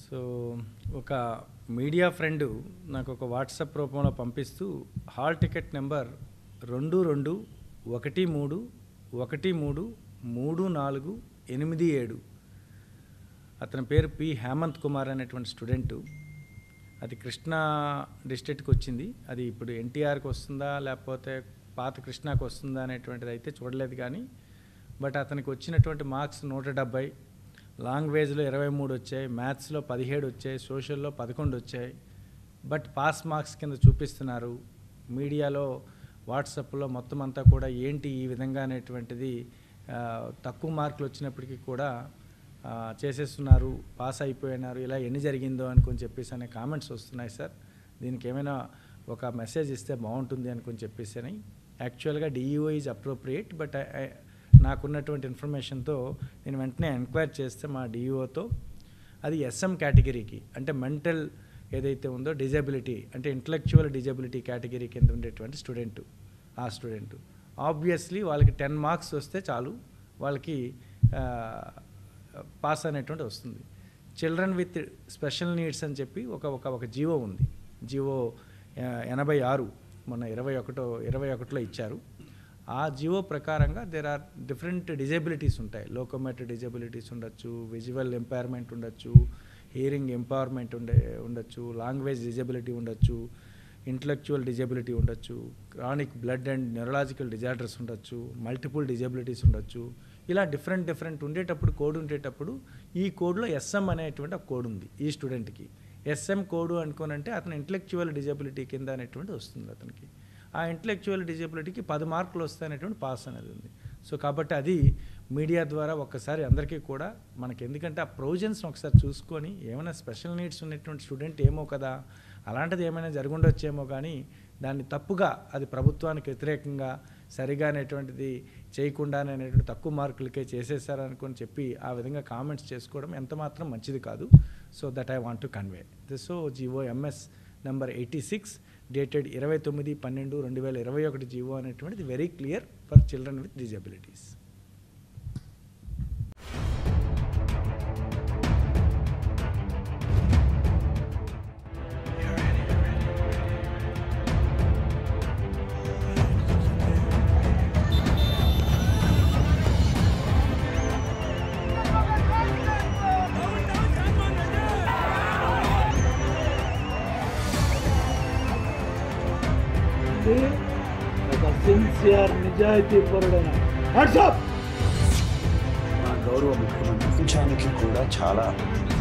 so ఒక media friend నాకు ఒక వాట్సాప్ రూపంలో పంపిస్తూ హాల్ టికెట్ నెంబర్ రెండు రెండు ఒకటి మూడు ఒకటి మూడు మూడు నాలుగు ఎనిమిది ఏడు అతని పేరు పి హేమంత్ కుమార్ అనేటువంటి స్టూడెంటు అది కృష్ణా డిస్ట్రిక్ట్కి వచ్చింది అది ఇప్పుడు ఎన్టీఆర్కి వస్తుందా లేకపోతే పాత కృష్ణాకి వస్తుందా అనేటువంటిది అయితే చూడలేదు కానీ బట్ అతనికి వచ్చినటువంటి మార్క్స్ నూట డెబ్బై లాంగ్వేజ్లో ఇరవై మూడు వచ్చాయి మ్యాథ్స్లో పదిహేడు వచ్చాయి సోషల్లో పదకొండు వచ్చాయి బట్ పాస్ మార్క్స్ కింద చూపిస్తున్నారు మీడియాలో వాట్సాప్లో మొత్తం అంతా కూడా ఏంటి ఈ విధంగా అనేటువంటిది ఆ, తక్కువ మార్కులు వచ్చినప్పటికీ కూడా ఆ, చేసేస్తున్నారు పాస్ అయిపోయినారు ఇలా ఎన్ని జరిగిందో అనుకొని చెప్పేసి అనే కామెంట్స్ వస్తున్నాయి సార్ దీనికి ఏమైనా ఒక మెసేజ్ ఇస్తే బాగుంటుంది అనుకొని చెప్పేసి అని యాక్చువల్గా డిఈఓ ఈజ్ అప్రోప్రియేట్ బట్ నాకున్నటువంటి ఇన్ఫర్మేషన్తో నేను వెంటనే ఎంక్వైర్ చేస్తే మా డిఈఓతో అది ఎస్ఎం కేటగిరీకి అంటే మెంటల్ ఏదైతే ఉందో డిజబిలిటీ అంటే ఇంటలెక్చువల్ డిజబిలిటీ కేటగిరీ కింద ఉండేటువంటి స్టూడెంట్ ఆ స్టూడెంట్ ఆబ్వియస్లీ వాళ్ళకి టెన్ మార్క్స్ వస్తే చాలు వాళ్ళకి పాస్ అనేటువంటి వస్తుంది చిల్డ్రన్ విత్ స్పెషల్ నీడ్స్ అని చెప్పి ఒక ఒక ఒక జీవో ఉంది జీవో ఎనభై ఆరు మొన్న ఇరవై ఒకటో ఇరవై ఒకటిలో ఇచ్చారు ఆ జీవో ప్రకారంగా దేర్ ఆర్ డిఫరెంట్ డిజబిలిటీస్ ఉంటాయి లోకోమోటర్ డిజబిలిటీస్ ఉండొచ్చు విజువల్ ఎంపైర్మెంట్ ఉండొచ్చు హియరింగ్ ఎంపవర్మెంట్ ఉండే ఉండొచ్చు లాంగ్వేజ్ డిజబిలిటీ ఉండొచ్చు ఇంటలెక్చువల్ డిజబిలిటీ ఉండొచ్చు chronic blood and neurological disorders ఉండొచ్చు మల్టిపుల్ డిజబిలిటీస్ ఉండొచ్చు ఇలా డిఫరెంట్ డిఫరెంట్ ఉండేటప్పుడు కోడ్ ఉండేటప్పుడు ఈ కోడ్లో ఎస్ఎం అనేటువంటి ఒక కోడ్ ఉంది ఈ స్టూడెంట్కి ఎస్ఎం కోడ్ అనుకోనంటే అతను ఇంటలెక్చువల్ డిజబిలిటీ కింద అనేటువంటి వస్తుంది అతనికి ఆ ఇంటలెక్చువల్ డిజబిలిటీకి పది మార్కులు వస్తాయనేటువంటి పాస్ అనేది ఉంది సో కాబట్టి అది మీడియా ద్వారా ఒక్కసారి అందరికీ కూడా మనకి ఎందుకంటే ఆ ప్రొవిజన్స్ ఒకసారి చూసుకొని ఏమైనా స్పెషల్ నీడ్స్ ఉన్నటువంటి స్టూడెంట్ ఏమో కదా అలాంటిది ఏమైనా జరుగుండొచ్చేమో కానీ దాన్ని తప్పుగా అది ప్రభుత్వానికి వ్యతిరేకంగా సరిగా అనేటువంటిది చేయకుండా అనేటువంటి తక్కువ మార్కులకే చేసేసారనుకొని చెప్పి ఆ విధంగా కామెంట్స్ చేసుకోవడం ఎంత మాత్రం మంచిది కాదు so that I want to convey this so GO MS number eighty six dated ఇరవై తొమ్మిది పన్నెండు రెండు వేల ఇరవై ఒకటి జీవో అనేటువంటిది very clear for children with disabilities ఇది ఒక సిన్సియర్ నిజాయితీ పరుడైన వాట్సాప్ మా గౌరవ ముఖ్యమంత్రి ప్రపంచానికి కూడా చాలా